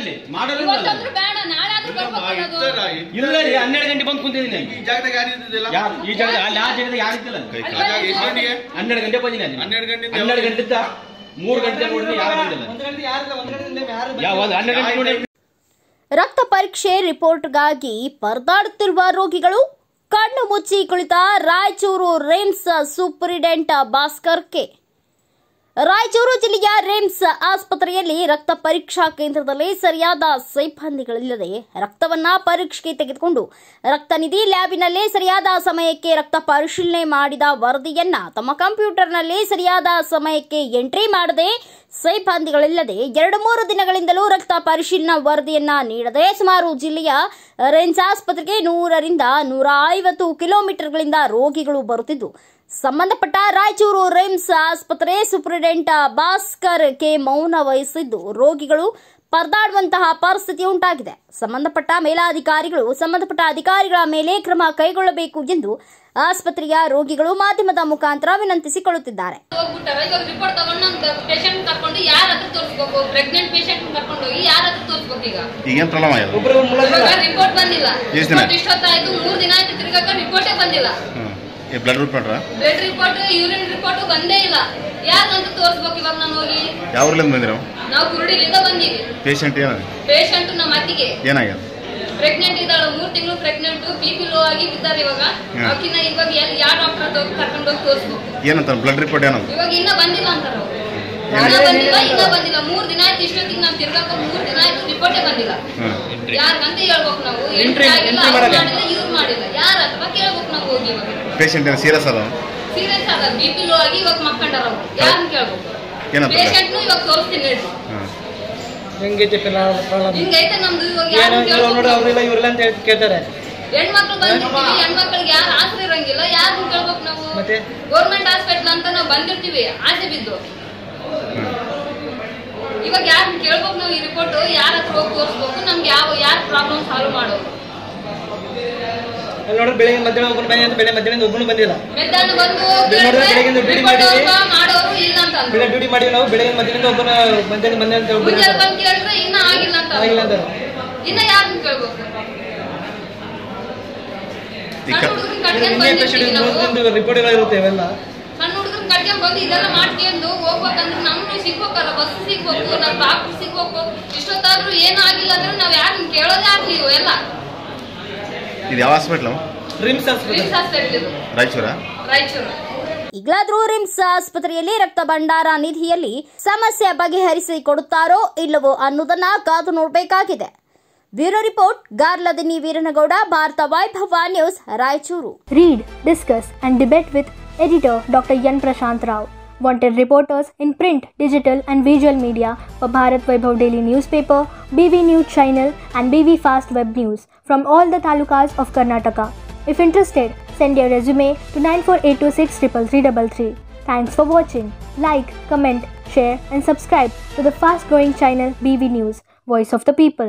ಅಲ್ಲಿ ಮಾಡಲ್ಲ ಇವತ್ತಂದ್ರೂ ಬೇಡ ನಾಳೆ ಆದ್ರೂ ಬರ್ಬೇಕು ಅನ್ನೋದು. ಇಲ್ಲ ರೀ ಹನ್ನೆರಡು ಗಂಟೆ ಬಂದು ಕುಂತಿದ್ದೀನಿ ಈ ಜಾಗದಾಗ ಯಾರು ಇದ್ದಿದ್ದಿಲ್ಲ ಯಾರು ಈ ಜಾಗ ಅಲ್ಲಿ ಆ ಜಾಗದಾಗ ಯಾರು ಇದ್ದಿಲ್ಲ ಆ ಜಾಗ ಎಷ್ಟು ಗಂಟೆಗೆ ಹನ್ನೆರಡು ಗಂಟೆ ಬಂದಿನಿ ಅಲ್ಲಿ ಹನ್ನೆರಡು ಗಂಟೆಯಿಂದ ಹನ್ನೆರಡು ಗಂಟೆ ಮೂರು ಗಂಟೆ ನೋಡಿದ್ರೆ ಯಾರು ಬಂದಿಲ್ಲ ಒಂದ್ ಗಂಟೆ ಯಾರಿಲ್ಲ ಒಂದ್ ಗಂಟೆದಿಂದ ಯಾರು ಯಾವ ಒಂದು ಹನ್ನೆರಡು ಗಂಟೆ ನೋಡಿ ರಕ್ತ ಪರೀಕ್ಷೆ ರಿಪೋರ್ಟ್ಗಾಗಿ ಪರದಾಡುತ್ತಿರುವ ರೋಗಿಗಳು ಕಣ್ಣು ಮುಚ್ಚಿ ಕುಳಿತ ರಾಯಚೂರು ರಿಮ್ಸ್ ಸೂಪರಿಡೆಂಟ್ ಭಾಸ್ಕರ್ಗೆ ರಾಯಚೂರು ಜಿಲ್ಲೆಯ ರಿಮ್ಸ್ ಆಸ್ಪತ್ರೆಯಲ್ಲಿ ರಕ್ತ ಪರೀಕ್ಷಾ ಕೇಂದ್ರದಲ್ಲಿ ಸರಿಯಾದ ಸಿಬ್ಬಂದಿಗಳಿಲ್ಲದೆ ರಕ್ತವನ್ನ ಪರೀಕ್ಷೆಗೆ ತೆಗೆದುಕೊಂಡು ರಕ್ತನಿಧಿ ಲ್ಯಾಬಿನಲ್ಲಿ ಸರಿಯಾದ ಸಮಯಕ್ಕೆ ರಕ್ತ ಪರಿಶೀಲನೆ ಮಾಡಿದ ವರದಿಯನ್ನ ತಮ್ಮ ಕಂಪ್ಯೂಟರ್ನಲ್ಲಿ ಸರಿಯಾದ ಸಮಯಕ್ಕೆ ಎಂಟ್ರಿ ಮಾಡದೆ ಸಿಬ್ಬಂದಿಗಳಿಲ್ಲದೆ ಎರಡು ಮೂರು ದಿನಗಳಿಂದಲೂ ರಕ್ತ ಪರಿಶೀಲನಾ ವರದಿಯನ್ನ ನೀಡದೆ ಸುಮಾರು ಜಿಲ್ಲೆಯ ರೆನ್ಸ್ ಆಸ್ಪತ್ರೆಗೆ ನೂರರಿಂದ ನೂರ ಐವತ್ತು ಕಿಲೋಮೀಟರ್ಗಳಿಂದ ರೋಗಿಗಳು ಬರುತ್ತಿದ್ದು ಸಂಬಂಧಪಟ್ಟ ರಾಯಚೂರು ರಿಮ್ಸ್ ಆಸ್ಪತ್ರೆ ಸೂಪರಿಂಟೆಂಡೆಂಟ್ ಭಾಸ್ಕರ್ ಕೆ ಮೌನ ವಹಿಸಿದ್ದು ರೋಗಿಗಳು ಪರದಾಡುವಂತಹ ಪರಿಸ್ಥಿತಿ ಉಂಟಾಗಿದೆ ಸಂಬಂಧಪಟ್ಟ ಮೇಲಾಧಿಕಾರಿಗಳು ಸಂಬಂಧಪಟ್ಟ ಅಧಿಕಾರಿಗಳ ಮೇಲೆ ಕ್ರಮ ಕೈಗೊಳ್ಳಬೇಕು ಎಂದು ಆಸ್ಪತ್ರೆಯ ರೋಗಿಗಳು ಮಾಧ್ಯಮದ ಮುಖಾಂತರ ವಿನಂತಿಸಿಕೊಳ್ಳುತ್ತಿದ್ದಾರೆ ಹೋಗ್ಬಿಟ್ಟಾರ ಇವಾಗ ರಿಪೋರ್ಟ್ ತಗೊಂಡು ನಮ್ ಪೇಷಂಟ್ ಕರ್ಕೊಂಡು ಯಾರ ಹತ್ರ ತೋರಿಸ್ಬೇಕು ಪ್ರೆಗ್ನೆಂಟ್ ಪೇಷಂಟ್ ಕರ್ಕೊಂಡು ಹೋಗಿ ಯಾರ ಹತ್ರ ತೋರಿಸ್ಬೇಕು ಈಗ ಈಗೇನ್ ಪ್ರಾಬ್ಲಮ್ ಆಗಿದೆ ಒಬ್ರು ಮುಳುಗಿಲ್ಲ ಇವಾಗ ರಿಪೋರ್ಟ್ ಬಂದಿಲ್ಲ ಎಷ್ಟ್ ದಿನ? ರಿಪೋರ್ಟ್ ಇಷ್ಟೊತ್ತಾಯ್ತು ಮೂರ್ ದಿನ ಆಯ್ತು ತಿರ್ಗಾಕ ರಿಪೋರ್ಟೇ ಬಂದಿಲ್ಲ ಹ್ಮ್ ಈ blood report blood report urine report ಬಂದೇ ಇಲ್ಲ ಯಾರಂತ ತೋರಿಸ್ಬೇಕು ಇವಾಗ ನಾನು ಹೋಗಿ ಯಾವ ಊರ್ಲಿಂದ ಬಂದಿರೋ ನಾವು ಕುರುಡಿಲಿಂದ ಬಂದೀವಿ ಪೇಷಂಟ್ ಏನ ಪೇಷಂಟ್ ನಮ್ಮ ಅತ್ತಿಗೆ ಏನಾಗ್ಯದ ಪ್ರೆಗ್ನೆಂಟ್ ಇದ್ದಾಳೆ ಮೂರ್ ತಿಂಗಳು ಪ್ರೆಗ್ನೆಂಟ್ ಬಿ ಪಿ ಲೋ ಆಗಿ ಬಿದ್ದಾರೆ ಇವಾಗ ಹ್ಮ್. ಅವಕಿನ್ನ ಇವಾಗ ಎಲ್ಲಿ ಯಾವ ಡಾಕ್ಟರ್ ಹತ್ರ ಕರ್ಕೊಂಡು ಹೋಗಿ ತೋರಿಸ್ಬೇಕು ಏನಂತ ಬ್ಲಡ್ ರಿಪೋರ್ಟ್ ಏನಂತ ಇವಾಗ ಇನ್ನ ಬಂದಿಲ್ಲ ಅಂತಾರ ಅವ್ರು. ಇನ್ನ ಬಂದಿಲ್ಲ ಇನ್ನ ಬಂದಿಲ್ಲ ಮೂರ್ ದಿನ ಆಯ್ತು ಇಷ್ಟೊತ್ತಿಗೆ ನಾವು ತಿರ್ಗಾಕ ಮೂರ್ ದಿನ ಆಯ್ತು ರಿಪೋರ್ಟೇ ಬಂದಿಲ್ಲ ಹ್ಮ್ ಯಾರಿಗಂತ ಹೇಳ್ಬೇಕು ನಾವು Entry- ಎಂಟ್ರಿ ಆಗಿಲ್ಲ entry ಅವ್ರು ಮಾಡಕ್ಕೆ. ಮಾಡಿಲ್ಲ ಇವ್ರು ಮಾಡಿಲ್ಲ ಯಾರ ಅಥವಾ ಕೇಳ್ಬೇಕು ನಾವು ಹೋಗಿ ಇವಾಗ ಪೇಷಂಟ್ ಏನು ಸೀರಿಯಸ್ ಅದ ಸೀರಿಯಸ್ ಆದ ಬಿ ಪಿ ಲೋ ಆಗಿ ಇವಾಗ ಮಕ್ಕಂಡಾರ ಅವ್ರು ಯಾರನ್ನ ಕೇಳ್ಬೇಕು ಏನಂತ ಪೇಷಂಟ್ನು ಇವಾಗ ತೋರಿಸ್ತೀನಿ ಹೇಳ್ರಿ ಹ್ಮ್ ಹೆಂಗೈತಿ ಪ್ರಾಬ್ಲಮ್ ಹಿಂಗೈತೆ ನಮ್ದು ಇವಾಗ ಏನೋ ಯಾರನ್ನ ಇವ್ರು ನೋಡ್ರಿ ಕೇಳ್ಬೇಕು ಅವ್ರಿಲ್ಲ ಇವ್ರಿಲ್ಲ ಅಂತ ಹೇಳಿ ಕೇಳ್ತಾರೆ ಹೆಣ್ಮಕ್ಳು ಬಂದಿರ್ತೀವಿ ಹೆಣ್ಮಕ್ಳಿಗೆ ಯಾರು ಆಸರೆ ಇರಂಗಿಲ್ಲ ಯಾರನ್ನ ಕೇಳ್ಬೇಕು ನಾವು ಮತ್ತೆ? ಗೌರ್ಮೆಂಟ್ ಹಾಸ್ಪಿಟಲ್ ಅಂತ ನಾವು ಬಂದಿರ್ತೀವಿ ಆಸೆ ಬಿದ್ದು ಇವಾಗ ಯಾರನ್ನ ಕೇಳ್ಬೇಕು ನಾವು ಈ ರಿಪೋರ್ಟ್ ಯಾರ ಹತ್ರ ಹೋಗಿ ತೋರಿಸ್ಬೇಕು ನಮ್ಗೆ ಯಾವ ಯಾರ ಪ್ರಾಬ್ಲಮ್ ಸಾಲ್ವ್ ಮಾಡೋದು ಅಲ್ಲಿ ನೋಡ್ರಿ ಬೆಳಿಗ್ಗೆ ಮಧ್ಯಾಹ್ನ ಒಬ್ಬನು ಬಂದಿ ಅಂತ ಬೆಳಿಗ್ಗೆ ಮಧ್ಯಾಹ್ನ ಒಬ್ಬನು ಬಂದಿಲ್ಲ ಮಧ್ಯಾಹ್ನ ಬಂದು ಇಲ್ಲಿ ನೋಡಿದ್ರೆ ಬೆಳಗ್ಗಿಂದ duty ರಿಪೋರ್ಟ್ ಮಾಡಿದ್ವಿ. ಮಾಡೋರು ಇಲ್ಲ ಅಂತ ಅಂದ್ರು. ಬೆಳಿಗ್ಗೆ ಡ್ಯೂಟಿ ಮಾಡಿವಿ ನಾವು ಬೆಳಿಗ್ಗೆ ಮಧ್ಯಾಹ್ನ ಒಬ್ಬನ ಮಧ್ಯಾಹ್ನ ಬಂದೆ ಅಂತ ಒಬ್ಬನು ಮುಂಜಾನೆ ಬಂದು ಕೇಳಿದ್ರೆ ಇನ್ನ ಆಗಿಲ್ಲ ಅಂತ ಆಗಿಲ್ಲ ಅಂದ್ರು. ಅಂತಾರೆ ಇನ್ನ ಯಾರನ್ನ ಕೇಳ್ಬೇಕು ಈ ಸಣ್ಣ ಕ- ಹುಡುಗನ್ ಕಟ್ಕೊಂಡ್ ಇನ್ನೇ ಬಂದಿರ್ತೀವಿ ನಾವು ಪೇಷಂಟ್ ರಿಪೋರ್ಟ್ ಎಲ್ಲ ಇರುತ್ತೆ ಇವೆಲ್ಲ ಸಣ್ಣ ಹುಡುಗನ್ ಕಟ್ಕೊಂಡ್ ಬಂದು ಇದೆಲ್ಲ ಮಾಡ್ಕೊಂಡು ಹೋಗ್ಬೇಕಂದ್ರೆ ನಮ್ಗೆ ಸಿಗ್ಬೇಕಲ್ಲ ಬಸ್ ಸಿಗ್ಬೇಕು ನಾವ್ ಡಾಕ್ಟರ್ ಸಿಗ್ಬೇಕು ಇಷ್ಟೊತ್ತಾದ್ರೂ ಏನೂ ಆಗಿಲ್ಲ ಅಂದ್ರೆ ನಾವ್ ಯಾರನ್ನ ಕೇಳೋದೇ ಆಗ್ಲಿಲ್ಲ ಎಲ್ಲ ಇದು ಯಾವ ಹಾಸ್ಪಿಟ್ಲು ರಿಮ್ಸ್ ಆಸ್ಪತ್ರೆ ರಿಮ್ಸ್ ಹಾಸ್ಪಿಟಲ್ ಇದು ರಾಯಚೂರ ರಾಯಚೂರು ಈಗಲಾದ್ರೂ ರಿಮ್ಸ್ ಆಸ್ಪತ್ರೆಯಲ್ಲಿ ರಕ್ತ ಭಂಡಾರ ನಿಧಿಯಲ್ಲಿ ಸಮಸ್ಯೆ ಬಗೆಹರಿಸಿ ಕೊಡುತ್ತಾರೋ ಇಲ್ಲವೋ ಅನ್ನೋದನ್ನ ಕಾದು ನೋಡಬೇಕಾಗಿದೆ bureau report Garladinne Veeranagouda Bharata Vaibhava news Raichur Read, discuss, and debate with editor Dr. Yan Prashant Rao. Wanted reporters in print, digital, and visual media for Bharat Vaibhav Daily Newspaper, BV News Channel, and BV Fast Web News from all the talukas of Karnataka. If interested, send your resume to 9482633333. Thanks for watching. Like, comment, share, and subscribe to the fast growing channel BV News, Voice of the People.